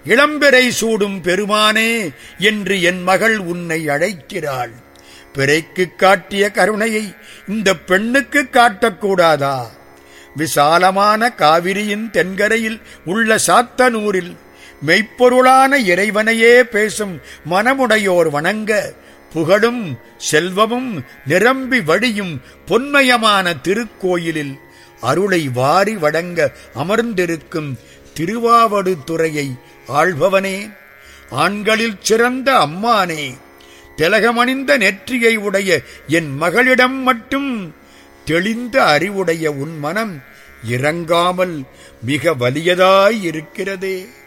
இளம்பிறை சூடும் பெருமானே என்று என் மகள் உன்னை அழைக்கிறாள் பிறைக்குக் காட்டிய கருணையை இந்த பெண்ணுக்கு காட்டக்கூடாதா விசாலமான காவிரியின் தென்கரையில் உள்ள சாத்தனூரில் மெய்ப்பொருளான இறைவனையே பேசும் மனமுடையோர் வணங்க புகழும் செல்வமும் நிரம்பி வழியும் பொன்மயமான திருக்கோயிலில் அருளை வாரி வழங்க அமர்ந்திருக்கும் திருவாவடுதுறையை ஆள்பவனே ஆண்களில் சிறந்த அம்மானே திலகமணிந்த நெற்றியை உடைய என் மகளிடம் மட்டும் தெளிந்த அறிவுடைய உன் மனம் இறங்காமல் மிக வலியதாய் இருக்கிறதே